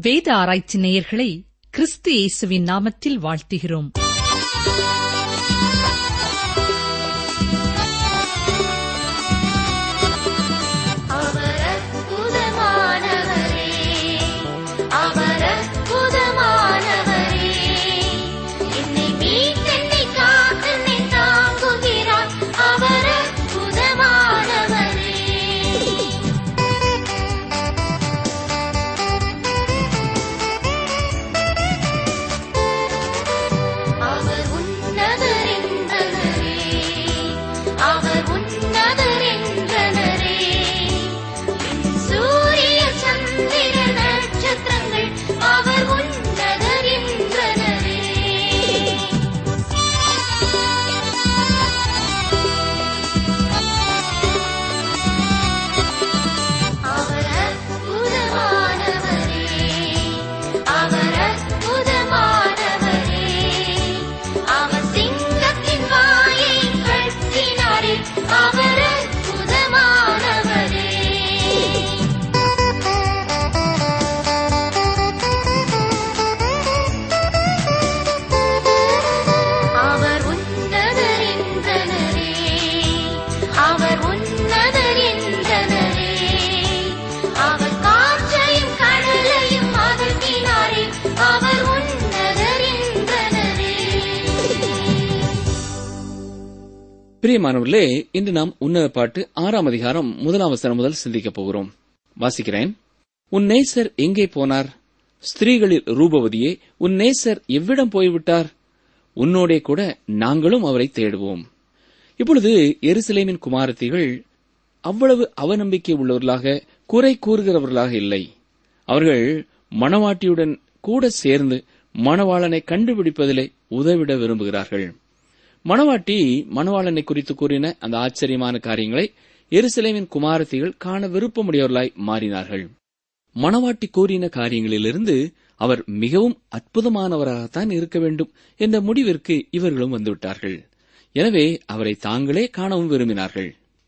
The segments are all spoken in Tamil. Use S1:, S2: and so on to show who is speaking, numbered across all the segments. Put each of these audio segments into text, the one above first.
S1: வேத ஆராய்ச்சி நேயர்களை கிறிஸ்து இயேசுவின் நாமத்தில் வாழ்த்துகிறோம்
S2: அவர் அற்புதமானவரே அவர் அற்புதமானவரே என்னை மீட்டென்னை காத்தென்னை தாங்குகிறார் அவர் அற்புதமானவரே அவர் உன்னதர் என்றனரே அவர் உன்னதர் என்றனரே சூரிய சந்திர நட்சத்திரங்கள் அவர் உன்னதர் என்றனரே அவர் அற்புதமானவரே அவர் அற்புதமானவரே அவர் சிங்கத்தின் வாயை கட்டினாரே அவர் அற்புதமானவரே அவர் உன்னதர் என்றனரே அவர் உன்னதர் என்றனரே அவர் காற்றையும் கடலையும் அகற்றினாரே அவர் உன்னதர் என்றனரே
S3: பிரியமானவர்களே இன்று நாம் உன்னத பாட்டு ஆறாம் அதிகாரம் முதலாம் வசனம் முதல் சிந்திக்கப் போகிறோம் வாசிக்கிறேன் உன் நேசர் எங்கே போனார் ஸ்திரீகளில் ரூபவதியே உன் நேசர் எவ்விடம் போய்விட்டார் உன்னோடே கூட நாங்களும் அவரை தேடுவோம் இப்பொழுது எருசலேமின் குமாரத்திகள் அவ்வளவு அவநம்பிக்கை உள்ளவர்களாக குறை கூறுகிறவர்களாக இல்லை அவர்கள் மணவாட்டியுடன் கூட சேர்ந்து மணவாளனை கண்டுபிடிப்பதிலே உதவிட விரும்புகிறார்கள் மணவாட்டி மணவாளனை குறித்து கூறின அந்த ஆச்சரியமான காரியங்களை எருசலேமின் குமாரத்திகள் காண விருப்பமுடையவர்களாய் மாறினார்கள் மணவாட்டி கூறின காரியங்களிலிருந்து அவர் மிகவும் அற்புதமானவராகத்தான் இருக்க வேண்டும் என்ற முடிவிற்கு இவர்களும் வந்துவிட்டார்கள் எனவே அவரை தாங்களே காணவும் விரும்பினார்கள்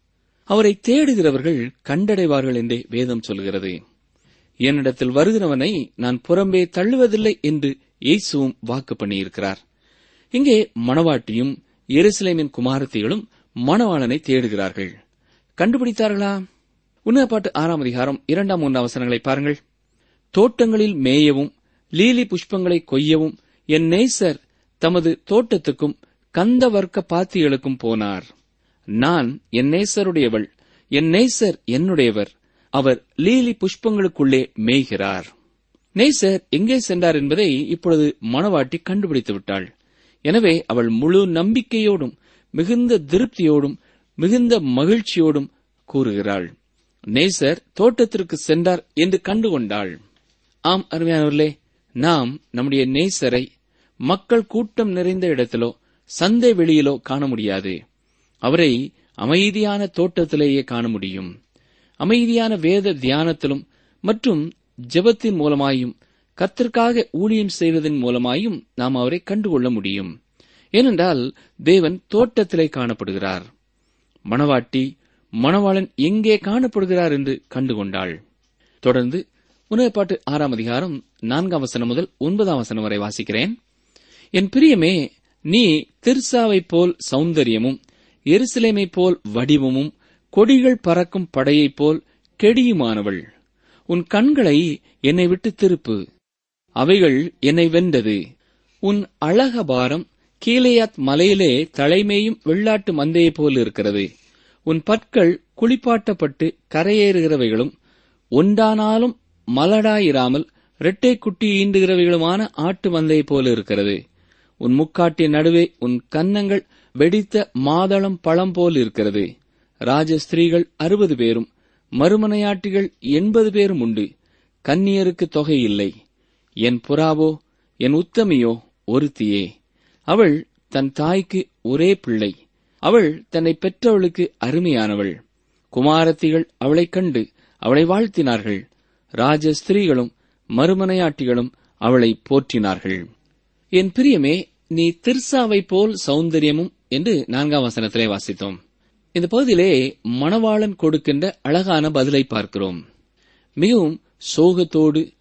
S3: அவரை தேடுகிறவர்கள் கண்டடைவார்கள் என்றே வேதம் சொல்கிறது என்னிடத்தில் வருகிறவனை நான் புறம்பே தள்ளுவதில்லை என்று இயேசுவும் வாக்கு பண்ணியிருக்கிறார் இங்கே மணவாட்டியும் எருசலேமின் குமாரத்திகளும் மணவாளனை தேடுகிறார்கள் கண்டுபிடித்தார்களா உன்னதப்பாட்டு ஆறாம் அதிகாரம் இரண்டாம் மூன்றாம் வசனங்களை பாருங்கள் தோட்டங்களில் மேயவும் லீலி புஷ்பங்களை கொய்யவும் என் நேசர் தமது தோட்டத்துக்கும் கந்த வர்க்க பாத்திகளுக்கும் போனார் நான் என் நேசருடையவள் என் நேசர் என்னுடையவர் அவர் லீலி புஷ்பங்களுக்குள்ளே மேய்கிறார் நேசர் எங்கே சென்றார் என்பதை இப்பொழுது மணவாட்டி கண்டுபிடித்து விட்டாள் எனவே அவள் முழு நம்பிக்கையோடும் மிகுந்த திருப்தியோடும் மிகுந்த மகிழ்ச்சியோடும் கூறுகிறாள் நேசர் தோட்டத்திற்கு சென்றார் என்று கண்டுகொண்டாள் ஆம் அருமையானவர்களே நாம் நம்முடைய நேசரை மக்கள் கூட்டம் நிறைந்த இடத்திலோ சந்தை வெளியிலோ காண முடியாது அவரை அமைதியான தோட்டத்திலேயே காண முடியும் அமைதியான வேத தியானத்திலும் மற்றும் ஜெபத்தின் மூலமாயும் கத்திற்காக ஊழியம் செய்வதன் மூலமாயும் நாம் அவரை கண்டுகொள்ள முடியும் ஏனென்றால் தேவன் தோட்டத்திலே காணப்படுகிறார் மணவாட்டி மணவாளன் எங்கே காணப்படுகிறார் என்று கண்டுகொண்டாள் தொடர்ந்து உணவுப்பாட்டு ஆறாம் அதிகாரம் நான்காம் வசனம் முதல் ஒன்பதாம் வசனம் வரை வாசிக்கிறேன் என் பிரியமே நீ திர்சாவைப் போல் சௌந்தரியமும் எருசலேமைப் போல் வடிவமும் கொடிகள் பறக்கும் படையைப் போல் கெடியுமானவள் உன் கண்களை என்னை விட்டு திருப்பு அவைகள் என்னை வென்றது உன் அழகபாரம் கீலேயாத் மலையிலே தலைமேயும் வெள்ளாட்டு மந்தையைப் போல் இருக்கிறது உன் பற்கள் குளிப்பாட்டப்பட்டு கரையேறுகிறவைகளும் ஒன்றானாலும் மலடாயிராமல் இரட்டை குட்டி ஈண்டுகிறவைகளுமான ஆட்டு மந்தையைப் போல இருக்கிறது உன் முக்காட்டின் நடுவே உன் கன்னங்கள் வெடித்த மாதளம் பழம் போல் இருக்கிறது ராஜ ஸ்திரீகள் அறுபது பேரும் மறுமனையாட்டிகள் எண்பது பேரும் உண்டு கன்னியருக்கு தொகை இல்லை என் புறாவோ என் உத்தமியோ ஒருத்தியே அவள் தன் தாய்க்கு ஒரே பிள்ளை அவள் தன்னை பெற்றவளுக்கு அருமையானவள் குமாரத்திகள் அவளைக் கண்டு அவளை வாழ்த்தினார்கள் ராஜ ஸ்திரீகளும் மறுமனையாட்டிகளும் அவளை போற்றினார்கள் என் பிரியமே நீ திர்சாவைப் போல் சௌந்தரியமும் என்று நான்காம் வசனத்திலே வாசித்தோம் இந்த பகுதியிலே மணவாளன் கொடுக்கின்ற அழகான பதிலை பார்க்கிறோம் மிகவும் சோகத்தோடு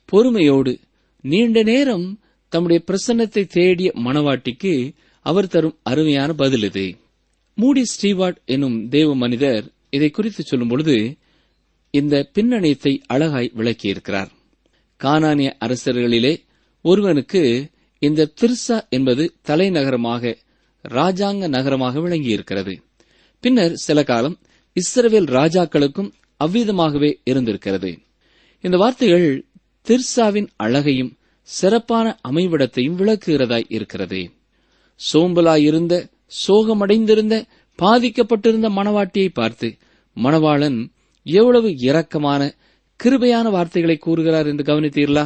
S3: பொறுமையோடு நீண்ட நேரம் தம்முடைய பிரசன்னத்தை தேடிய மணவாட்டிக்கு அவர் தரும் அருமையான பதில் இது மூடி ஸ்டீவார்ட் என்னும் தேவ மனிதர் இதை குறித்து சொல்லும் பொழுது இந்த பின்னணியத்தை அழகாய் விளக்கியிருக்கிறார் கானானிய அரசர்களிலே ஒருவனுக்கு இந்த திர்சா என்பது தலைநகரமாக ராஜாங்க நகரமாக விளங்கியிருக்கிறது பின்னர் சில காலம் இஸ்ரவேல் ராஜாக்களுக்கும் அவ்விதமாகவே இருந்திருக்கிறது இந்த வார்த்தைகள் திர்சாவின் அழகையும் சிறப்பான அமைவிடத்தையும் விளக்குகிறதாய் இருக்கிறது சோம்பலாயிருந்த சோகமடைந்திருந்த பாதிக்கப்பட்டிருந்த மணவாட்டியை பார்த்து மணவாளன் எவ்வளவு இரக்கமான கிருபையான வார்த்தைகளை கூறுகிறார் என்று கவனித்தீர்களா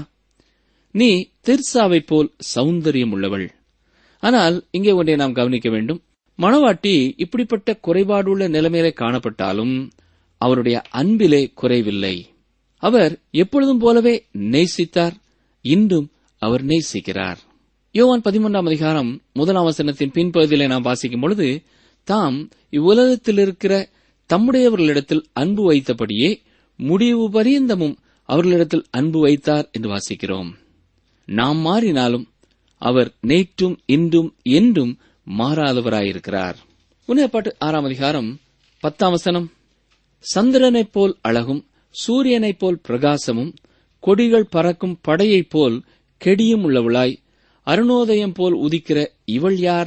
S3: நீ திர்சாவைப் போல் சௌந்தரியம் உள்ளவள் ஆனால் இங்கே ஒன்றை நாம் கவனிக்க வேண்டும் மணவாட்டி இப்படிப்பட்ட குறைபாடுள்ள நிலைமையிலே காணப்பட்டாலும் அவருடைய அன்பிலே குறைவில்லை அவர் எப்பொழுதும் போலவே நேசித்தார் இன்றும் அவர் நேசிக்கிறார் யோவான் பதிமூன்றாம் அதிகாரம் முதலாம் வசனத்தின் பின்பகுதியிலே நாம் வாசிக்கும் பொழுது தாம் இவ்வுலகத்தில் இருக்கிற தம்முடையவர்களிடத்தில் அன்பு வைத்தபடியே முடிவு பரியந்தமும் அவர்களிடத்தில் அன்பு வைத்தார் என்று வாசிக்கிறோம் நாம் மாறினாலும் அவர் நேற்றும் இன்றும் என்றும் மாறாதவராயிருக்கிறார் உன்னைப்பாட்டு ஆறாம் அதிகாரம் பத்தாம் வசனம் சந்திரனைப் போல் அழகும் சூரியனைப் போல் பிரகாசமும் கொடிகள் பறக்கும் படையைப் போல் கெடியும் உள்ளவளாய் அருணோதயம் போல் உதிக்கிற இவள் யார்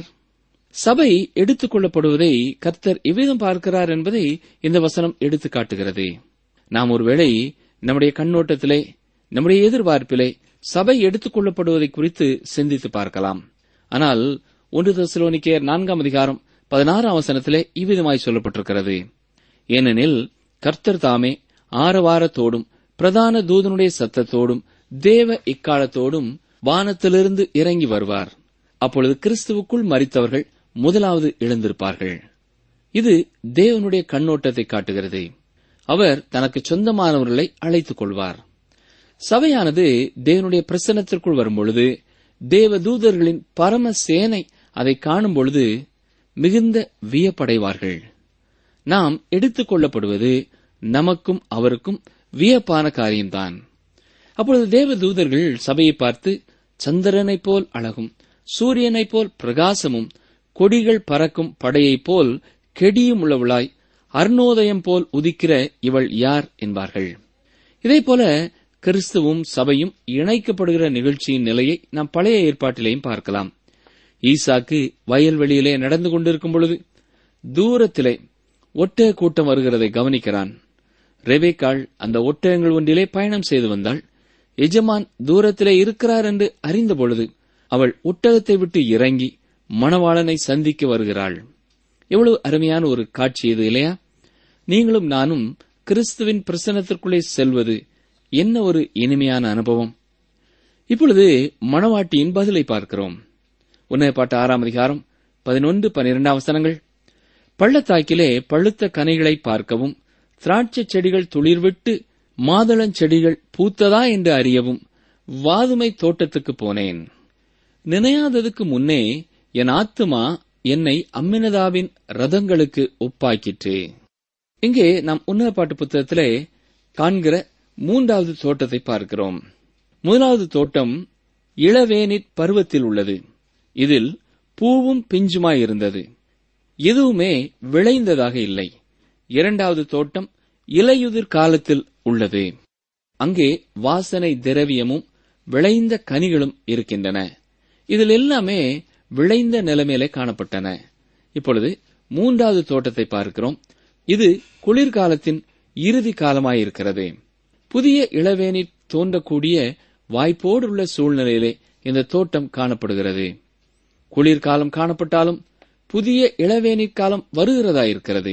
S3: சபை எடுத்துக் கொள்ளப்படுவதை கர்த்தர் எவ்விதம் பார்க்கிறார் என்பதை இந்த வசனம் எடுத்து காட்டுகிறது நாம் ஒருவேளை நம்முடைய கண்ணோட்டத்திலே நம்முடைய எதிர்பார்ப்பிலே சபை எடுத்துக் கொள்ளப்படுவதை குறித்து சிந்தித்து பார்க்கலாம் ஆனால் ஒன்று தசலோனிக்கேயர் நான்காம் அதிகாரம் பதினாறாம் வசனத்திலே இவ்விதமாய் சொல்லப்பட்டிருக்கிறது ஏனெனில் கர்த்தர் தாமே ஆரவாரத்தோடும் பிரதான தூதனுடைய சத்தத்தோடும் தேவ இக்காலத்தோடும் வானத்திலிருந்து இறங்கி வருவார் அப்பொழுது கிறிஸ்துவுக்குள் மறித்தவர்கள் முதலாவது எழுந்திருப்பார்கள் இது தேவனுடைய கண்ணோட்டத்தை காட்டுகிறது அவர் தனக்கு சொந்தமானவர்களை அழைத்துக் கொள்வார் சபையானது தேவனுடைய பிரசன்னத்திற்குள் வரும்பொழுது தேவ தூதர்களின் பரம சேனை அதை காணும் பொழுது மிகுந்த வியப்படைவார்கள் நாம் எடுத்துக் கொள்ளப்படுவது நமக்கும் அவருக்கும் வியப்பான காரியம்தான் அப்பொழுது தேவ தூதர்கள் சபையை பார்த்து சந்திரனைப் போல் அழகும் சூரியனைப் போல் பிரகாசமும் கொடிகள் பறக்கும் படையைப் போல் கெடியும் உள்ளவளாய் அருணோதயம் போல் உதிக்கிற இவள் யார் என்பார்கள் இதேபோல கிறிஸ்துவும் சபையும் இணைக்கப்படுகிற நிகழ்ச்சியின் நிலையை நாம் பழைய ஏற்பாட்டிலேயும் பார்க்கலாம் ஈசாக்கு வயல்வெளியிலே நடந்து கொண்டிருக்கும் பொழுது தூரத்திலே ஒட்டக கூட்டம் வருகிறதை கவனிக்கிறான் ரெபேக்காள் அந்த ஒட்டகங்கள் ஒன்றிலே பயணம் செய்து வந்தாள் எஜமான் தூரத்திலே இருக்கிறார் என்று அறிந்த பொழுது அவள் ஒட்டகத்தை விட்டு இறங்கி மணவாளனை சந்திக்க வருகிறாள் எவ்வளவு அருமையான ஒரு காட்சி இது இல்லையா நீங்களும் நானும் கிறிஸ்துவின் பிரசனத்திற்குள்ளே செல்வது என்ன ஒரு இனிமையான அனுபவம் இப்பொழுது மணவாட்டியின் பதிலை பார்க்கிறோம் உன்னை பாட்டு ஆறாம் அதிகாரம் பதினொன்று பனிரெண்டாம் வசனங்கள் பள்ளத்தாக்கிலே பழுத்த கனைகளை பார்க்கவும் திராட்சை செடிகள் துளிர்விட்டு மாதளஞ்செடிகள் பூத்ததா என்று அறியவும் வாதுமை தோட்டத்துக்கு போனேன் நினையாததுக்கு முன்னே என் ஆத்துமா என்னை அம்மினதாவின் ரதங்களுக்கு ஒப்பாக்கிற்று இங்கே நாம் உன்னத பாட்டு புத்தகத்திலே காண்கிற மூன்றாவது தோட்டத்தை பார்க்கிறோம் முதலாவது தோட்டம் இளவேனிற் பருவத்தில் உள்ளது இதில் பூவும் பிஞ்சுமாய் இருந்தது எதுவுமே விளைந்ததாக இல்லை இரண்டாவது தோட்டம் இலையுதிர் காலத்தில் உள்ளது அங்கே வாசனை திரவியமும் விளைந்த கனிகளும் இருக்கின்றன இதில் எல்லாமே விளைந்த நிலைமையிலே காணப்பட்டன இப்பொழுது மூன்றாவது தோட்டத்தை பார்க்கிறோம் இது குளிர்காலத்தின் இறுதி காலமாயிருக்கிறது புதிய இளவேனில் தோன்றக்கூடிய வாய்ப்போடு உள்ள சூழ்நிலையிலே இந்த தோட்டம் காணப்படுகிறது குளிர்காலம் காணப்பட்டாலும் புதிய இளவேனிற் காலம் வருகிறதாயிருக்கிறது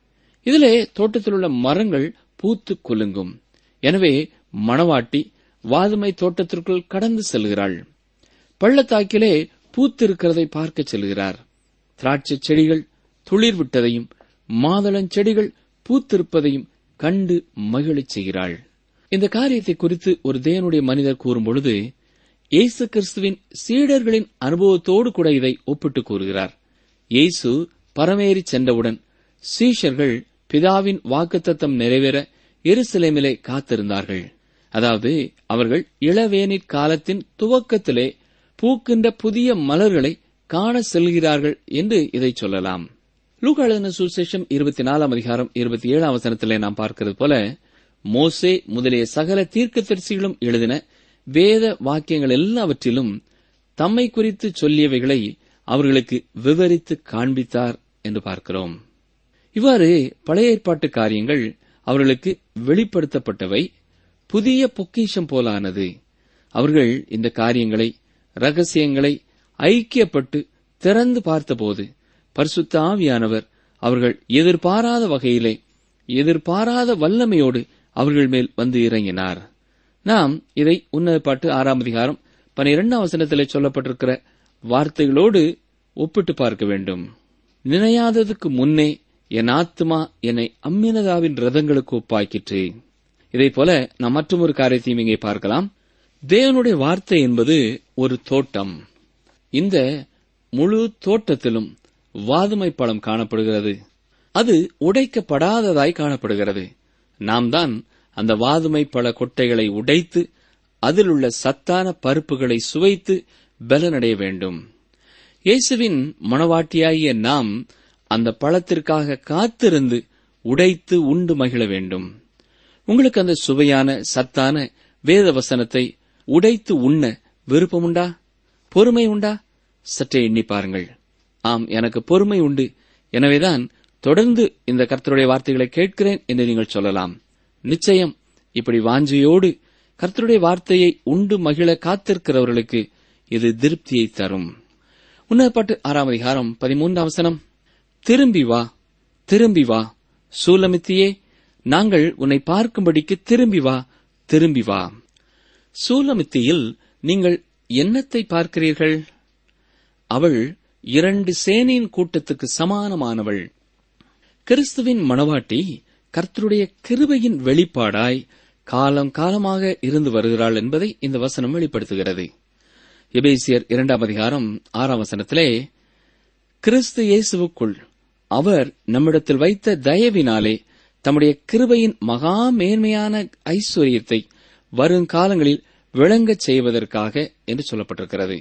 S3: இதிலே தோட்டத்தில் உள்ள மரங்கள் பூத்து குலுங்கும் எனவே மணவாட்டி வாதுமை தோட்டத்திற்குள் கடந்து செல்கிறாள் பள்ளத்தாக்கிலே பூத்திருக்கிறதை பார்க்கச் செல்கிறார் திராட்சை செடிகள் துளிர் விட்டதையும் மாதளஞ்செடிகள் பூத்திருப்பதையும் கண்டு மகிழச் செய்கிறாள் இந்த காரியத்தை குறித்து ஒரு தேவனுடைய மனிதர் கூறும் பொழுது இயேசு கிறிஸ்துவின் சீடர்களின் அனுபவத்தோடு கூட இதை ஒப்பிட்டு கூறுகிறார் இயேசு பரமேறி சென்றவுடன் சீஷர்கள் பிதாவின் வாக்குத்தத்தம் நிறைவேற எருசலேமிலே காத்திருந்தார்கள் அதாவது அவர்கள் இளவேனிற் காலத்தின் துவக்கத்திலே பூக்கின்ற புதிய மலர்களை காண செல்கிறார்கள் என்று இதை சொல்லலாம் லூக்கா எழுதின சுசேஷம் இருபத்தி நாலாம் அதிகாரம் இருபத்தி ஏழாம் வசனத்திலே நாம் பார்க்கிறது போல மோசே முதலிய சகல தீர்க்கதரிசிகளும் எழுதின வேத வாக்கியங்கள் எல்லாவற்றிலும் தம்மை குறித்து சொல்லியவைகளை அவர்களுக்கு விவரித்து காண்பித்தார் என்று பார்க்கிறோம் இவ்வாறு பழைய ஏற்பாட்டு காரியங்கள் அவர்களுக்கு வெளிப்படுத்தப்பட்டவை புதிய பொக்கிஷம் போலானது அவர்கள் இந்த காரியங்களை ரகசியங்களை ஐக்கியப்பட்டு திறந்து பார்த்தபோது பரிசுத்த ஆவியானவர் அவர்கள் எதிர்பாராத வகையிலே எதிர்பாராத வல்லமையோடு அவர்கள் மேல் வந்து இறங்கினார் நாம் இதை உன்னதப்பாட்டு ஆறாம் அதிகாரம் பனிரெண்டாம் வசனத்திலே சொல்லப்பட்டிருக்கிற வார்த்தைகளோடு ஒப்பிட்டு பார்க்க வேண்டும் நினையாததுக்கு முன்னே என் ஆத்மா என்னை அம்மினதாவின் ரதங்களுக்கு ஒப்பாக்கிற்று இதைப் போல நாம் மற்றொரு காரியத்தையும் இங்கே பார்க்கலாம் தேவனுடைய வார்த்தை என்பது ஒரு தோட்டம் இந்த முழு தோட்டத்திலும் வாதுமை பழம் காணப்படுகிறது அது உடைக்கப்படாததாய் காணப்படுகிறது நாம் தான் அந்த வாதுமை பழ கொட்டைகளை உடைத்து அதில் உள்ள சத்தான பருப்புகளை சுவைத்து பலனடைய வேண்டும் இயேசுவின் மணவாட்டியாகிய நாம் அந்த பழத்திற்காக காத்திருந்து உடைத்து உண்டு மகிழ வேண்டும் உங்களுக்கு அந்த சுவையான சத்தான வேத வசனத்தை உடைத்து உண்ண விருப்பமுண்டா பொறுமை உண்டா சற்றே எண்ணி பாருங்கள் ஆம் எனக்கு பொறுமை உண்டு எனவேதான் தொடர்ந்து இந்த கர்த்தருடைய வார்த்தைகளை கேட்கிறேன் என்று நீங்கள் சொல்லலாம் நிச்சயம் இப்படி வாஞ்சையோடு கர்த்தருடைய வார்த்தையை உண்டு மகிழ காத்திருக்கிறவர்களுக்கு இது திருப்தியை தரும் உன்னதப்பாட்டு ஆறாம் அதிகாரம் பதிமூன்றாம் வசனம் திரும்பி வா திரும்பி வா சூலமித்தியே நாங்கள் உன்னை பார்க்கும்படிக்கு திரும்பி வா திரும்பி வா சூலமித்தியில் நீங்கள் என்னத்தை பார்க்கிறீர்கள் அவள் இரண்டு சேனையின் கூட்டத்துக்கு சமானமானவள் கிறிஸ்துவின் மணவாட்டி கர்த்தருடைய கிருபையின் வெளிப்பாடாய் காலம் காலமாக இருந்து வருகிறாள் என்பதை இந்த வசனம் வெளிப்படுத்துகிறது எபேசியர் இரண்டாம் அதிகாரம் ஆறாம் வசனத்திலே கிறிஸ்து இயேசுவுக்குள் அவர் நம்மிடத்தில் வைத்த தயவினாலே தம்முடைய கிருபையின் மகா மேன்மையான ஐஸ்வர்யத்தை வருங்காலங்களில் விளங்கச் செய்வதற்காக என்று சொல்லப்பட்டிருக்கிறது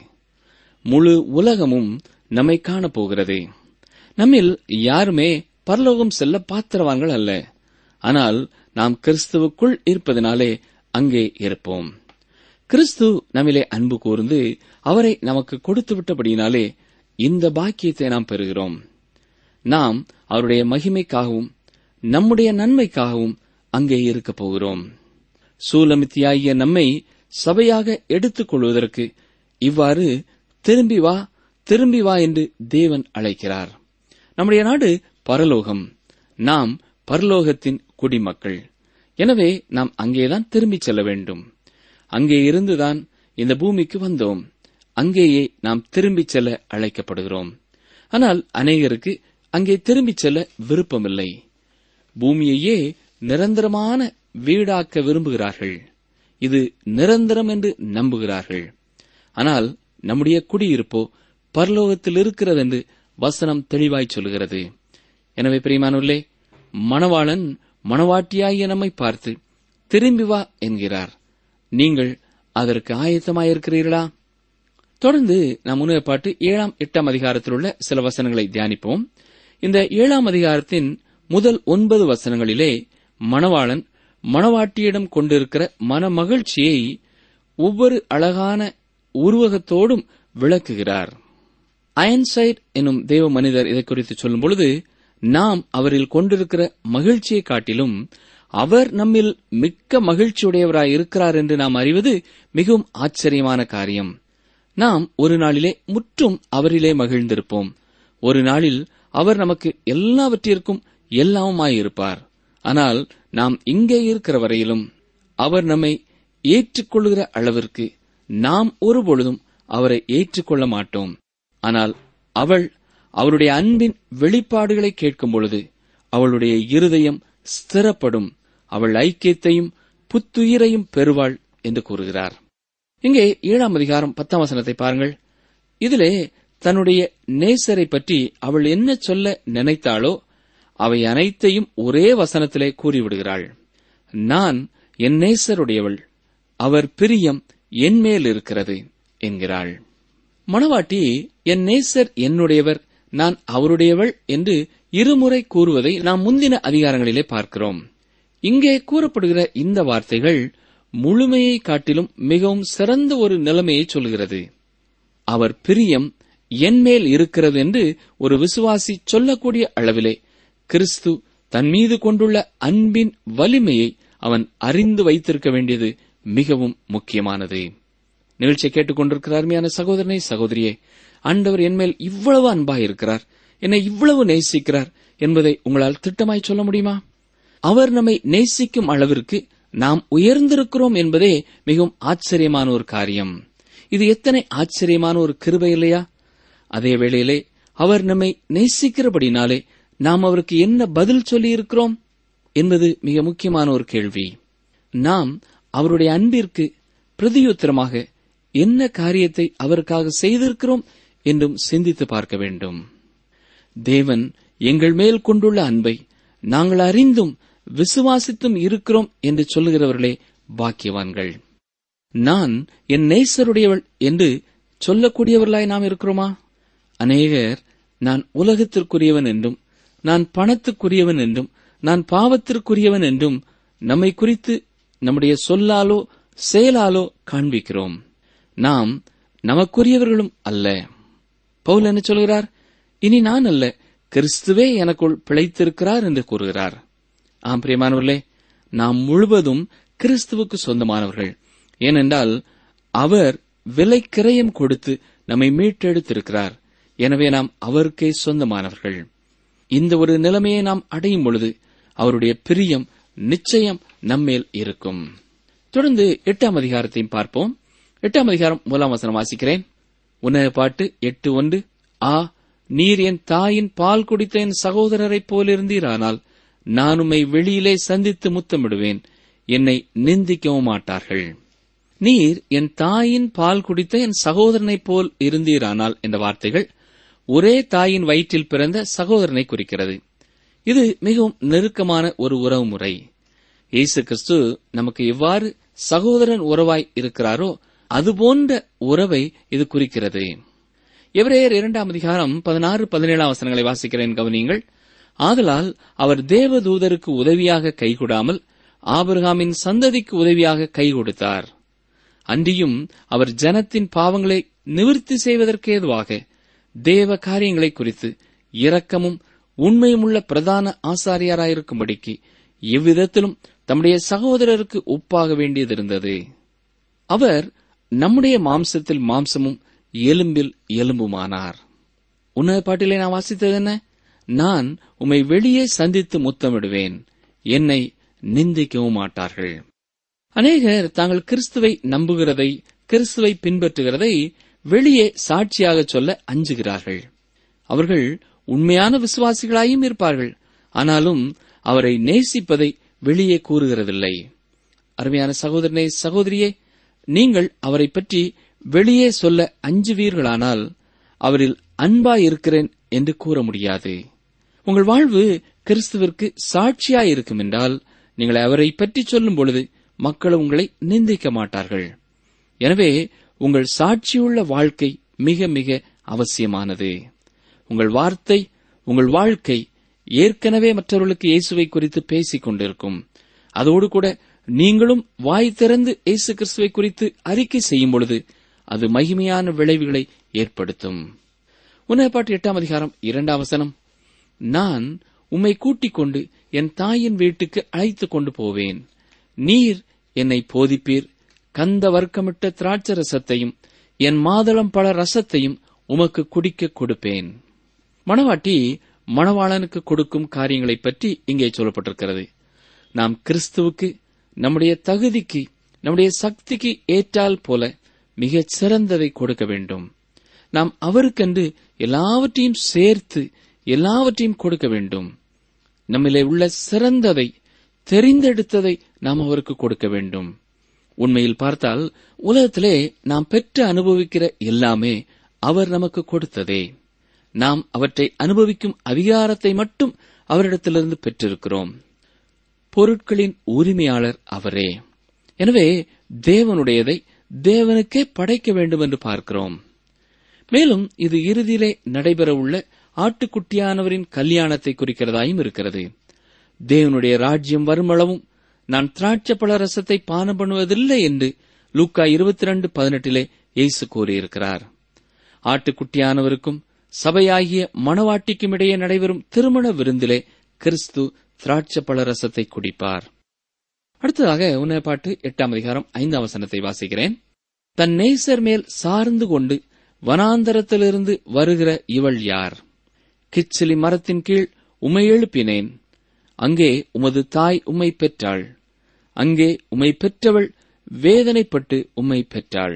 S3: முழு உலகமும் நம்மை காணப்போகிறது நம்மில் யாருமே பரலோகம் செல்ல பாத்திரவான்கள் அல்ல ஆனால் நாம் கிறிஸ்துவுக்குள் இருப்பதனாலே அங்கே இருப்போம் கிறிஸ்து நம்மிலே அன்பு கூர்ந்து அவரை நமக்கு கொடுத்து விட்டபடியினாலே இந்த பாக்கியத்தை நாம் பெறுகிறோம் நாம் அவருடைய மகிமைக்காகவும் நம்முடைய நன்மைக்காகவும் அங்கே இருக்கப் போகிறோம் சூலமித்தியாகிய நம்மை சபையாக எடுத்துக் கொள்வதற்கு இவ்வாறு திரும்பி வா திரும்பி வா என்று தேவன் அழைக்கிறார் நம்முடைய நாடு பரலோகம் நாம் பரலோகத்தின் குடிமக்கள் எனவே நாம் அங்கேதான் திரும்பிச் செல்ல வேண்டும் அங்கே இருந்துதான் இந்த பூமிக்கு வந்தோம் அங்கேயே நாம் திரும்பிச் செல்ல அழைக்கப்படுகிறோம் ஆனால் அநேகருக்கு அங்கே திரும்பிச் செல்ல விருப்பமில்லை பூமியையே நிரந்தரமான வீடாக்க விரும்புகிறார்கள் இது நிரந்தரம் என்று நம்புகிறார்கள் ஆனால் நம்முடைய குடியிருப்போ பரலோகத்தில் இருக்கிறது என்று வசனம் தெளிவாய் சொல்கிறது எனவே பிரியமானுள்ளே மணவாளன் மணவாட்டியாகிய நம்மை பார்த்து திரும்பி வா என்கிறார் நீங்கள் அதற்கு ஆயத்தமாயிருக்கிறீர்களா தொடர்ந்து நாம் முன்னர் பாட்டு ஏழாம் எட்டாம் அதிகாரத்தில் உள்ள சில வசனங்களை தியானிப்போம் இந்த ஏழாம் அதிகாரத்தின் முதல் ஒன்பது வசனங்களிலே மணவாளன் மணவாட்டியிடம் கொண்டிருக்கிற மன மகிழ்ச்சியை ஒவ்வொரு அழகான உருவகத்தோடும் விளக்குகிறார் அயன்சைட் என்னும் தேவ மனிதர் இதை குறித்து சொல்லும் பொழுது நாம் அவரில் கொண்டிருக்கிற மகிழ்ச்சியை காட்டிலும் அவர் நம்மில் மிக்க மகிழ்ச்சியுடையவராய் இருக்கிறார் என்று நாம் அறிவது மிகவும் ஆச்சரியமான காரியம் நாம் ஒரு நாளிலே முற்றும் அவரிலே மகிழ்ந்திருப்போம் ஒரு நாளில் அவர் நமக்கு எல்லாவற்றிற்கும் எல்லாமுமாயிருப்பார் ஆனால் நாம் இங்கே இருக்கிற வரையிலும் அவர் நம்மை ஏற்றுக்கொள்கிற அளவிற்கு நாம் ஒருபொழுதும் அவரை ஏற்றுக்கொள்ள மாட்டோம் ஆனால் அவள் அவருடைய அன்பின் வெளிப்பாடுகளை கேட்கும் பொழுது அவளுடைய இருதயம் ஸ்திரப்படும் அவள் ஐக்கியத்தையும் புத்துயிரையும் பெறுவாள் என்று கூறுகிறார் இங்கே ஏழாம் அதிகாரம் பத்தாம் வசனத்தை பாருங்கள் இதிலே தன்னுடைய நேசரை பற்றி அவள் என்ன சொல்ல நினைத்தாளோ அவை அனைத்தையும் ஒரே வசனத்திலே கூறிவிடுகிறாள் நான் என் நேசருடையவள் அவர் பிரியம் என்மேல் இருக்கிறது என்கிறாள் மணவாட்டி என் நேசர் என்னுடையவர் நான் அவருடையவள் என்று இருமுறை கூறுவதை நாம் முந்தின அதிகாரங்களிலே பார்க்கிறோம் இங்கே கூறப்படுகிற இந்த வார்த்தைகள் முழுமையை காட்டிலும் மிகவும் சிறந்த ஒரு நிலைமையை சொல்கிறது அவர் பிரியம் என்மேல் இருக்கிறது என்று ஒரு விசுவாசி சொல்லக்கூடிய அளவிலே கிறிஸ்து தன் மீது கொண்டுள்ள அன்பின் வலிமையை அவன் அறிந்து வைத்திருக்க வேண்டியது மிகவும் முக்கியமானது நிகழ்ச்சியை கேட்டுக்கொண்டிருக்கிற அருமையான சகோதரனை சகோதரியே ஆண்டவர் என்மேல் இவ்வளவு அன்பாய் இருக்கிறார் என்னை இவ்வளவு நேசிக்கிறார் என்பதை உங்களால் திட்டமாய் சொல்ல முடியுமா அவர் நம்மை நேசிக்கும் அளவிற்கு நாம் உயர்ந்திருக்கிறோம் என்பதே மிகவும் ஆச்சரியமான ஒரு காரியம் இது எத்தனை ஆச்சரியமான ஒரு கிருபை இல்லையா அதே வேளையிலே அவர் நம்மை நேசிக்கிறபடினாலே நாம் அவருக்கு என்ன பதில் சொல்லி இருக்கிறோம் என்பது மிக முக்கியமான ஒரு கேள்வி நாம் அவருடைய அன்பிற்கு பிரதியுத்தரமாக என்ன காரியத்தை அவருக்காக செய்திருக்கிறோம் என்றும் சிந்தித்து பார்க்க வேண்டும் தேவன் எங்கள் மேல் கொண்டுள்ள அன்பை நாங்கள் அறிந்தும் விசுவாசித்தும் இருக்கிறோம் என்று சொல்லுகிறவர்களே பாக்கியவான்கள் நான் என் நேசருடையவள் என்று சொல்லக்கூடியவர்களாய் நாம் இருக்கிறோமா அநேகர் நான் உலகத்திற்குரியவன் என்றும் நான் பணத்துக்குரியவன் என்றும் நான் பாவத்திற்குரியவன் என்றும் நம்மை குறித்து நம்முடைய சொல்லாலோ செயலாலோ காண்பிக்கிறோம் நாம் நமக்குரியவர்களும் அல்ல பவுல் என்ன சொல்கிறார் இனி நான் அல்ல கிறிஸ்துவே எனக்குள் பிழைத்திருக்கிறார் என்று கூறுகிறார் ஆம் பிரியமானவர்களே நாம் முழுவதும் கிறிஸ்துவுக்கு சொந்தமானவர்கள் ஏனென்றால் அவர் விலை கிரயம் கொடுத்து நம்மை மீட்டெடுத்திருக்கிறார் எனவே நாம் அவருக்கே சொந்தமானவர்கள் இந்த ஒரு நிலைமையை நாம் அடையும் பொழுது அவருடைய பிரியம் நிச்சயம் நம்மேல் இருக்கும் தொடர்ந்து எட்டாம் அதிகாரத்தையும் பார்ப்போம் எட்டாம் அதிகாரம் முதலாம் வசனம் வாசிக்கிறேன் உன்னத பாட்டு எட்டு ஒன்று ஆ நீர் என் தாயின் பால் குடித்த என் சகோதரரைப் போலிருந்தீரானால் நான் உம்மை வெளியிலே சந்தித்து முத்தமிடுவேன் என்னை நிந்திக்கவும் மாட்டார்கள் நீர் என் தாயின் பால் குடித்த என் சகோதரனைப் போல் இருந்தீரானால் என்ற வார்த்தைகள் ஒரே தாயின் வயிற்றில் பிறந்த சகோதரனை குறிக்கிறது இது மிகவும் நெருக்கமான ஒரு உறவு முறை இயேசு கிறிஸ்து நமக்கு எவ்வாறு சகோதரன் உறவாய் இருக்கிறாரோ அதுபோன்ற உறவை இது குறிக்கிறது எவரேயர் இரண்டாம் அதிகாரம் பதினாறு பதினேழாம் வசனங்களை வாசிக்கிறேன் கவனியுங்கள் ஆதலால் அவர் தேவதூதருக்கு உதவியாக கைகூடாமல் ஆபிரகாமின் சந்ததிக்கு உதவியாக கை கொடுத்தார் அன்றியும் அவர் ஜனத்தின் பாவங்களை நிவிர்த்தி செய்வதற்கேதுவாக தேவ காரியங்களை குறித்து இரக்கமும் உண்மையும் உள்ள பிரதான ஆசாரியாராயிருக்கும்படிக்கு எவ்விதத்திலும் தம்முடைய சகோதரருக்கு ஒப்பாக வேண்டியதிருந்தது அவர் நம்முடைய மாம்சத்தில் மாம்சமும் எலும்பில் எலும்புமானார் உன்னத பாட்டிலே நான் வாசித்தது என்ன நான் உம்மை வெளியே சந்தித்து முத்தமிடுவேன் என்னை நிந்திக்கவும் மாட்டார்கள் அநேகர் தாங்கள் கிறிஸ்துவை நம்புகிறதை கிறிஸ்துவை பின்பற்றுகிறதை வெளியே சாட்சியாக சொல்ல அஞ்சுகிறார்கள் அவர்கள் உண்மையான விசுவாசிகளாயும் இருப்பார்கள் ஆனாலும் அவரை நேசிப்பதை வெளியே கூறுகிறதில்லை அருமையான சகோதரனே சகோதரியே நீங்கள் அவரை பற்றி வெளியே சொல்ல அஞ்சுவீர்களானால் அவரில் அன்பாயிருக்கிறேன் என்று கூற முடியாது உங்கள் வாழ்வு கிறிஸ்துவிற்கு சாட்சியாயிருக்கும் என்றால் நீங்கள் அவரை பற்றி சொல்லும் பொழுது மக்கள் உங்களை நிந்திக்க மாட்டார்கள் எனவே உங்கள் சாட்சியுள்ள வாழ்க்கை மிக மிக அவசியமானது உங்கள் வார்த்தை உங்கள் வாழ்க்கை ஏற்கனவே மற்றவர்களுக்கு இயேசுவை குறித்து பேசிக் கொண்டிருக்கும் அதோடு கூட நீங்களும் வாய் திறந்து இயேசு கிறிஸ்துவை குறித்து அறிக்கை செய்யும் பொழுது அது மகிமையான விளைவுகளை ஏற்படுத்தும் உன்னதப்பாட்டு எட்டாம் அதிகாரம் இரண்டாம் வசனம் நான் உம்மை கூட்டிக் கொண்டு என் தாயின் வீட்டுக்கு அழைத்துக் கொண்டு போவேன் நீர் என்னை போதிப்பீர் கந்த வர்க்கமிட்ட திராட்சை ரசத்தையும் என் மாதளம் பழ ரசத்தையும் உமக்கு குடிக்க கொடுப்பேன் மணவாட்டி மணவாளனுக்கு கொடுக்கும் காரியங்களைப் பற்றி இங்கே சொல்லப்பட்டிருக்கிறது நாம் கிறிஸ்துவுக்கு நம்முடைய தகுதிக்கு நம்முடைய சக்திக்கு ஏற்றால் போல மிகச் சிறந்ததை கொடுக்க வேண்டும் நாம் அவருக்கென்று எல்லாவற்றையும் சேர்த்து எல்லாவற்றையும் கொடுக்க வேண்டும் நம்மிலே உள்ள சிறந்ததை தெரிந்தெடுத்ததை நாம் அவருக்கு கொடுக்க வேண்டும் உண்மையில் பார்த்தால் உலகத்திலே நாம் பெற்று அனுபவிக்கிற எல்லாமே அவர் நமக்கு கொடுத்ததே நாம் அவற்றை அனுபவிக்கும் அதிகாரத்தை மட்டும் அவரிடத்திலிருந்து பெற்றிருக்கிறோம் பொருட்களின் உரிமையாளர் அவரே எனவே தேவனுடையதை தேவனுக்கே படைக்க வேண்டும் என்று பார்க்கிறோம் மேலும் இது இறுதியிலே நடைபெறவுள்ள ஆட்டுக்குட்டியானவரின் கல்யாணத்தை குறிக்கிறதாயும் இருக்கிறது தேவனுடைய ராஜ்யம் வருமளவும் நான் திராட்சப்பழ ரசத்தை பானம் பண்ணுவதில்லை என்று லூக்கா இருபத்தி ரெண்டு பதினெட்டிலே இயேசு கூறியிருக்கிறார் ஆட்டுக்குட்டியானவருக்கும் சபையாகிய மணவாட்டிக்கும் இடையே நடைபெறும் திருமண விருந்திலே கிறிஸ்து திராட்சப்பழ ரசத்தை குடிப்பார் அடுத்ததாக உன்னை பாட்டு எட்டாம் அதிகாரம் ஐந்தாம் வசனத்தை வாசிக்கிறேன் தன் நேசர் மேல் சார்ந்து கொண்டு வனாந்தரத்திலிருந்து வருகிற இவள் யார் கிச்சிலி மரத்தின் கீழ் உமை எழுப்பினேன் அங்கே உமது தாய் உம்மை பெற்றாள் அங்கே உம்மை பெற்றவள் வேதனைப்பட்டு உம்மை பெற்றாள்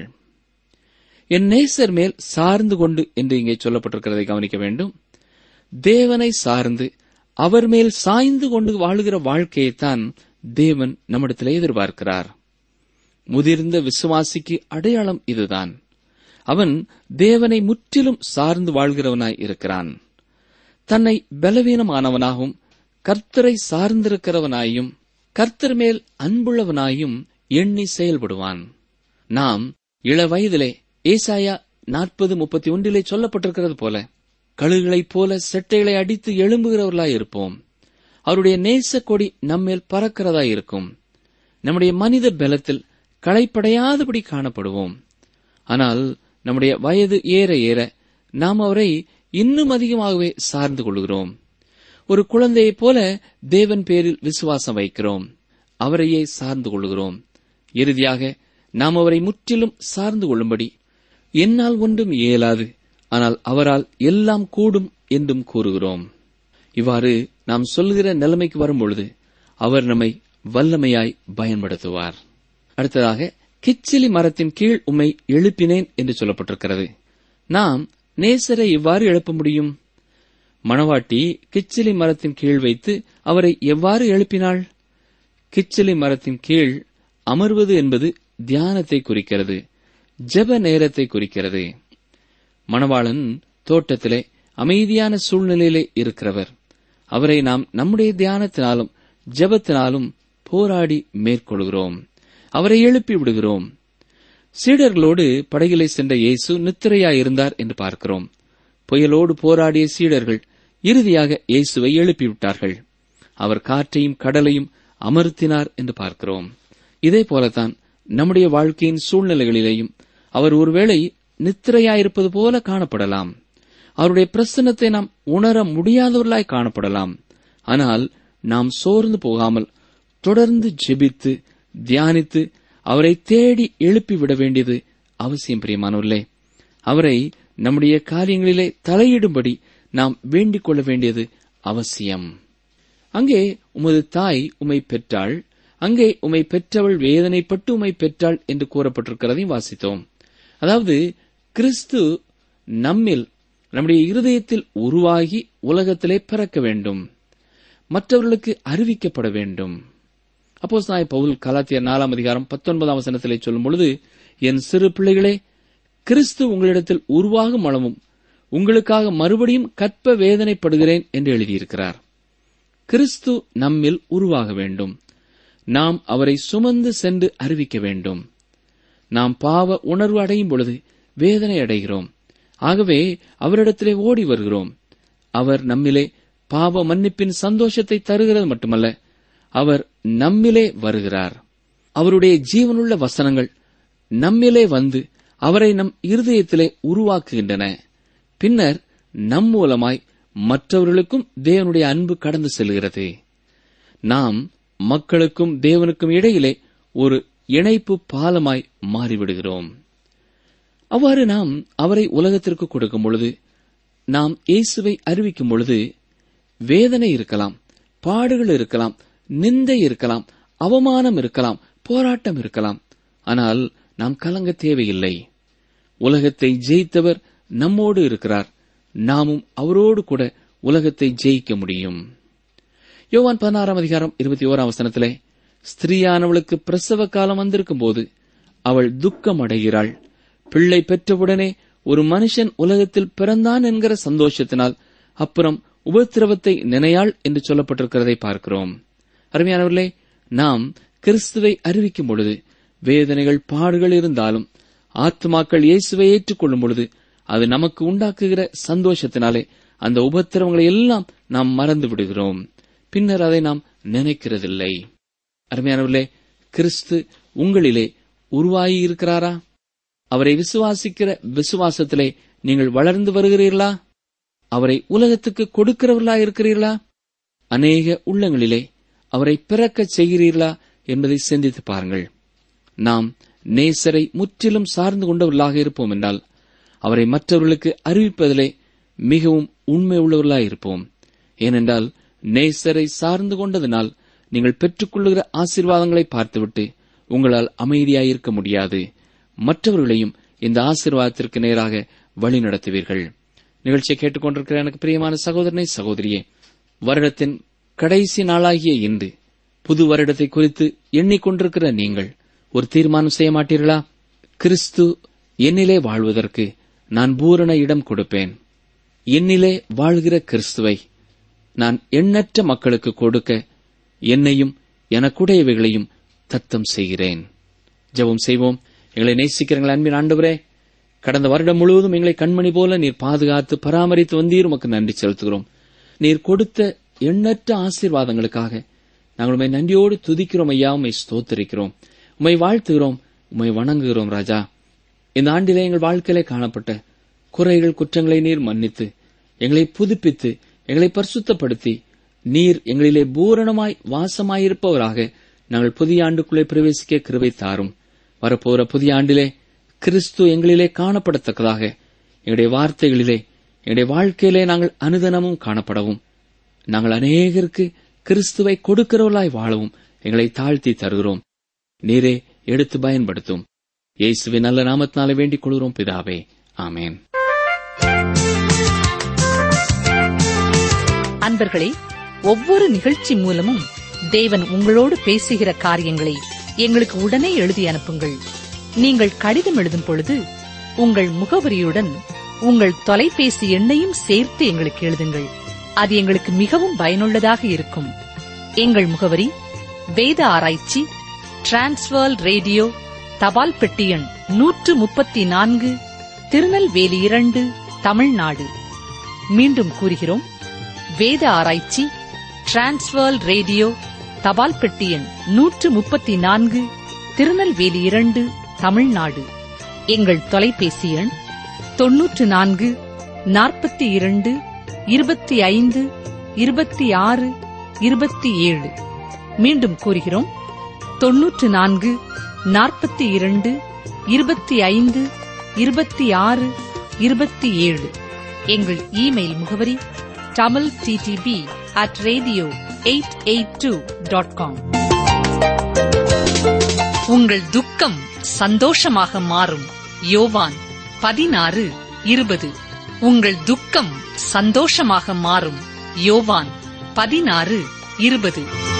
S3: என் நேசர் மேல் சார்ந்து கொண்டு என்று இங்கே சொல்லப்பட்டிருக்கிறதை கவனிக்க வேண்டும் தேவனை சார்ந்து அவர் மேல் சாய்ந்து கொண்டு வாழுகிற வாழ்க்கையைத்தான் தேவன் நம்மிடத்திலே எதிர்பார்க்கிறார் முதிர்ந்த விசுவாசிக்கு அடையாளம் இதுதான் அவன் தேவனை முற்றிலும் சார்ந்து வாழ்கிறவனாய் இருக்கிறான் தன்னை பலவீனமானவனாகவும் கர்த்தரை சார்ந்திருக்கிறவனாயும் கர்த்தர் மேல் அன்புள்ளவனாயும் எண்ணி செயல்படுவான் நாம் இள வயதிலே ஏசாயா நாற்பது முப்பத்தி ஒன்றிலே சொல்லப்பட்டிருக்கிறது போல கழுகுகளைப் போல செட்டைகளை அடித்து எழும்புகிறவர்களாய் இருப்போம் அவருடைய நேச கொடி நம்மேல் பறக்கிறதா இருக்கும் நம்முடைய மனித பலத்தில் களைப்படையாதபடி காணப்படுவோம் ஆனால் நம்முடைய வயது ஏற ஏற நாம் அவரை இன்னும் அதிகமாகவே சார்ந்து கொள்கிறோம் ஒரு குழந்தையைப் போல தேவன் பேரில் விசுவாசம் வைக்கிறோம் அவரையே சார்ந்து கொள்கிறோம் இறுதியாக நாம் அவரை முற்றிலும் சார்ந்து கொள்ளும்படி என்னால் ஒன்றும் இயலாது ஆனால் அவரால் எல்லாம் கூடும் என்றும் கூறுகிறோம் இவ்வாறு நாம் சொல்லுகிற நிலைமைக்கு வரும்பொழுது அவர் நம்மை வல்லமையாய் பயன்படுத்துவார் அடுத்ததாக கிச்சிலி மரத்தின் கீழ் உம்மை எழுப்பினேன் என்று சொல்லப்பட்டிருக்கிறது நாம் நேசரை எவ்வாறு எழுப்ப முடியும் மணவாட்டி கிச்சிலி மரத்தின் கீழ் வைத்து அவரை எவ்வாறு எழுப்பினாள் கிச்சிலி மரத்தின் கீழ் அமர்வது என்பது தியானத்தை குறிக்கிறது ஜெப நேரத்தை குறிக்கிறது மணவாளன் தோட்டத்திலே அமைதியான சூழ்நிலையிலே இருக்கிறவர் அவரை நாம் நம்முடைய தியானத்தினாலும் ஜெபத்தினாலும் போராடி மேற்கொள்கிறோம் அவரை எழுப்பி விடுகிறோம் சீடர்களோடு படகிலே சென்ற இயேசு நித்திரையாயிருந்தார் என்று பார்க்கிறோம் புயலோடு போராடிய சீடர்கள் இறுதியாக இயேசுவை எழுப்பிவிட்டார்கள் அவர் காற்றையும் கடலையும் அமர்த்தினார் என்று பார்க்கிறோம் இதே போலத்தான் நம்முடைய வாழ்க்கையின் சூழ்நிலைகளிலேயும் அவர் ஒருவேளை நித்திரையாயிருப்பது போல காணப்படலாம் அவருடைய பிரசன்னத்தை நாம் உணர முடியாதவர்களாய் காணப்படலாம் ஆனால் நாம் சோர்ந்து போகாமல் தொடர்ந்து ஜெபித்து தியானித்து அவரை தேடி எழுப்பி விட வேண்டியது அவசியம் பிரியமானவர்களே அவரை நம்முடைய காரியங்களிலே தலையிடும்படி நாம் வேண்டிக் கொள்ள வேண்டியது அவசியம் அங்கே உமது தாய் உமை பெற்றாள் அங்கே உமை பெற்றவள் வேதனைப்பட்டு உமை பெற்றாள் என்று கூறப்பட்டிருக்கிறதையும் வாசித்தோம் அதாவது கிறிஸ்து நம்மில் நம்முடைய இருதயத்தில் உருவாகி உலகத்திலே பிறக்க வேண்டும் மற்றவர்களுக்கு அறிவிக்கப்பட வேண்டும் அப்போ சாய் பவுல் கலாத்தியர் நாலாம் அதிகாரம் பத்தொன்பதாம் வசனத்திலே சொல்லும் பொழுது என் சிறு பிள்ளைகளே கிறிஸ்து உங்களிடத்தில் உருவாகும் அளவும் உங்களுக்காக மறுபடியும் கற்ப வேதனைப்படுகிறேன் என்று எழுதியிருக்கிறார் கிறிஸ்து நம்மில் உருவாக வேண்டும் நாம் அவரை சுமந்து சென்று அறிவிக்க வேண்டும் நாம் பாவ உணர்வு அடையும் பொழுது வேதனை அடைகிறோம் ஆகவே அவரிடத்திலே ஓடி வருகிறோம் அவர் நம்மிலே பாவ மன்னிப்பின் சந்தோஷத்தை தருகிறது மட்டுமல்ல அவர் நம்மிலே வருகிறார் அவருடைய ஜீவனுள்ள வசனங்கள் நம்மிலே வந்து அவரை நம் இருதயத்திலே உருவாக்குகின்றன பின்னர் நம் மூலமாய் மற்றவர்களுக்கும் தேவனுடைய அன்பு கடந்து செல்கிறது நாம் மக்களுக்கும் தேவனுக்கும் இடையிலே ஒரு இணைப்பு பாலமாய் மாறிவிடுகிறோம் அவ்வாறு நாம் அவரை உலகத்திற்கு கொடுக்கும் பொழுது நாம் இயேசுவை அறிவிக்கும் பொழுது வேதனை இருக்கலாம் பாடுகள் இருக்கலாம் நிந்தை இருக்கலாம் அவமானம் இருக்கலாம் போராட்டம் இருக்கலாம் ஆனால் நாம் கலங்க தேவையில்லை உலகத்தை ஜெயித்தவர் நம்மோடு இருக்கிறார் நாமும் அவரோடு கூட உலகத்தை ஜெயிக்க முடியும் யோவான் பதினாறாம் அதிகாரம் இருபத்தி ஓராம் வசனத்திலே ஸ்திரீயானவளுக்கு பிரசவ காலம் வந்திருக்கும் போது அவள் துக்கம் அடைகிறாள் பிள்ளை பெற்றவுடனே ஒரு மனுஷன் உலகத்தில் பிறந்தான் என்கிற சந்தோஷத்தினால் அப்புறம் உபத்திரவத்தை நினையாள் என்று சொல்லப்பட்டிருக்கிறதை பார்க்கிறோம் அருமையானவர்களே நாம் கிறிஸ்துவை அறிவிக்கும் பொழுது வேதனைகள் பாடுகள் இருந்தாலும் ஆத்மாக்கள் இயேசுவை ஏற்றுக்கொள்ளும் பொழுது அது நமக்கு உண்டாக்குகிற சந்தோஷத்தினாலே அந்த உபத்திரவங்களை எல்லாம் நாம் மறந்து விடுகிறோம் பின்னர் அதை நாம் நினைக்கிறதில்லை அருமையானவர்களே கிறிஸ்து உங்களிலே உருவாகி இருக்கிறாரா அவரை விசுவாசிக்கிற விசுவாசத்திலே நீங்கள் வளர்ந்து வருகிறீர்களா அவரை உலகத்துக்கு கொடுக்கிறவர்களா இருக்கிறீர்களா அநேக உள்ளங்களிலே அவரை பிறக்கச் செய்கிறீர்களா என்பதை சிந்தித்து பாருங்கள் நாம் நேசரை முற்றிலும் சார்ந்து கொண்டவர்களாக இருப்போம் என்றால் அவரை மற்றவர்களுக்கு அறிவிப்பதிலே மிகவும் உண்மை உள்ளவர்களாக இருப்போம் ஏனென்றால் நேசரை சார்ந்து கொண்டதனால் நீங்கள் பெற்றுக்கொள்ளுகிற ஆசீர்வாதங்களை பார்த்துவிட்டு உங்களால் அமைதியாயிருக்க முடியாது மற்றவர்களையும் இந்த ஆசீர்வாதத்திற்கு நேராக வழி நடத்துவீர்கள் நிகழ்ச்சியை கேட்டுக்கொண்டிருக்கிற எனக்கு பிரியமான சகோதரனை சகோதரியே வருடத்தின் கடைசி நாளாகிய இன்று புது வருடத்தை குறித்து எண்ணிக்கொண்டிருக்கிற நீங்கள் ஒரு தீர்மானம் செய்ய மாட்டீர்களா கிறிஸ்து என்னிலே வாழ்வதற்கு நான் பூரண இடம் கொடுப்பேன் என்னிலே வாழ்கிற கிறிஸ்துவை நான் எண்ணற்ற மக்களுக்கு கொடுக்க என்னையும் எனக்குடையவைகளையும் தத்தம் செய்கிறேன் ஜெபம் செய்வோம் எங்களை நேசிக்கிறங்கள் அன்பின் ஆண்டவரே கடந்த வருடம் முழுவதும் எங்களை கண்மணி போல நீர் பாதுகாத்து பராமரித்து வந்தீர் உமக்கு நன்றி செலுத்துகிறோம் நீர் கொடுத்த எண்ணற்ற ஆசீர்வாதங்களுக்காக நாங்கள் உண்மை நன்றியோடு துதிக்கிறோம் ஐயா உண்மை ஸ்தோத்தரிக்கிறோம் உண்மை வாழ்த்துகிறோம் உண்மை வணங்குகிறோம் ராஜா இந்த ஆண்டிலே எங்கள் வாழ்க்கையிலே காணப்பட்ட குறைகள் குற்றங்களை நீர் மன்னித்து எங்களை புதுப்பித்து எங்களை பரிசுத்தப்படுத்தி நீர் எங்களிலே பூரணமாய் வாசமாயிருப்பவராக நாங்கள் புதிய ஆண்டுக்குள்ளே பிரவேசிக்க கிருபை தாரும் வரப்போகிற புதிய ஆண்டிலே கிறிஸ்து எங்களிலே காணப்படத்தக்கதாக எங்களுடைய வார்த்தைகளிலே எங்களுடைய வாழ்க்கையிலே நாங்கள் அனுதனமும் காணப்படவும் நாங்கள் அநேகருக்கு கிறிஸ்துவை கொடுக்கிறவர்களாய் வாழவும் எங்களை தாழ்த்தி தருகிறோம் நீரே எடுத்து பயன்படுத்தும் இயேசுவின் நல்ல நாமத்தினாலே வேண்டிக் கொள்கிறோம் பிதாவே ஆமேன்
S1: அன்பர்களே ஒவ்வொரு நிகழ்ச்சி மூலமும் தேவன் உங்களோடு பேசுகிற காரியங்களை எங்களுக்கு உடனே எழுதி அனுப்புங்கள் நீங்கள் கடிதம் எழுதும் பொழுது உங்கள் முகவரியுடன் உங்கள் தொலைபேசி எண்ணையும் சேர்த்து எங்களுக்கு எழுதுங்கள் அது எங்களுக்கு மிகவும் பயனுள்ளதாக இருக்கும் எங்கள் முகவரி வேத ஆராய்ச்சி டிரான்ஸ்வர் ரேடியோ தபால் பெட்டி எண் நூற்று முப்பத்தி நான்கு திருநெல்வேலி இரண்டு தமிழ்நாடு மீண்டும் கூறுகிறோம் வேத ஆராய்ச்சி டிரான்ஸ்வர் ரேடியோ தபால் பெட்டி எண் நூற்று முப்பத்தி நான்கு திருநெல்வேலி இரண்டு தமிழ்நாடு எங்கள் தொலைபேசி எண் தொன்னூற்று நான்கு நாற்பத்தி இரண்டு இருபத்தி ஐந்து இருபத்தி ஆறு இருபத்தி ஏழு மீண்டும் கூறுகிறோம் தொன்னூற்று நான்கு நாற்பத்தி இரண்டு இருபத்தி ஐந்து இருபத்தி ஆறு இருபத்தி ஏழு எங்கள் இமெயில் முகவரி Tamil DTP at radio eight eight two dot com உங்கள் துக்கம் சந்தோஷமாக மாறும் யோவான் பதினாறு இருபது உங்கள் துக்கம் சந்தோஷமாக மாறும் யோவான் பதினாறு இருபது